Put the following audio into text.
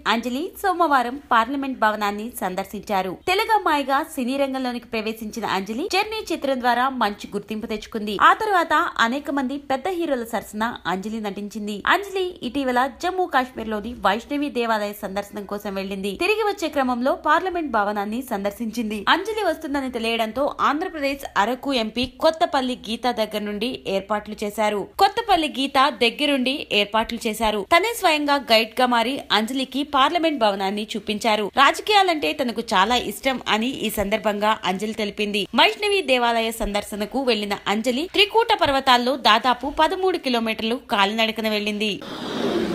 అంజలి సోమవారం పార్లమెంట్ భవనాన్ని సందర్శించారు తెలుగు అమ్మాయిగా సినీ రంగంలోనికి ప్రవేశించిన అంజలి జర్నీ చిత్రం ద్వారా మంచి గుర్తింపు తెచ్చుకుంది ఆ తర్వాత అనేక మంది పెద్ద హీరోల సరసన అంజలి నటించింది అంజలి ఇటీవల జమ్మూ కాశ్మీర్ లోని వైష్ణవి దేవాలయ సందర్శనం కోసం వెళ్లింది తిరిగి వచ్చే క్రమంలో పార్లమెంట్ భవనాన్ని సందర్శించింది అంజలి వస్తుందని తెలియడంతో ఆంధ్రప్రదేశ్ అరకు ఎంపీ కొత్తపల్లి గీత దగ్గర నుండి ఏర్పాట్లు చేశారు కొత్తపల్లి గీత దగ్గరుండి ఏర్పాట్లు చేశారు తనే స్వయంగా గైడ్ గా మారి అంజలికి పార్లమెంట్ భవనాన్ని చూపించారు రాజకీయాలంటే తనకు చాలా ఇష్టం అని ఈ సందర్భంగా అంజలి తెలిపింది వైష్ణవి దేవాలయ సందర్శనకు వెళ్లిన అంజలి త్రికూట పర్వతాల్లో దాదాపు పదమూడు కిలోమీటర్లు కాలినడకన వెళ్లింది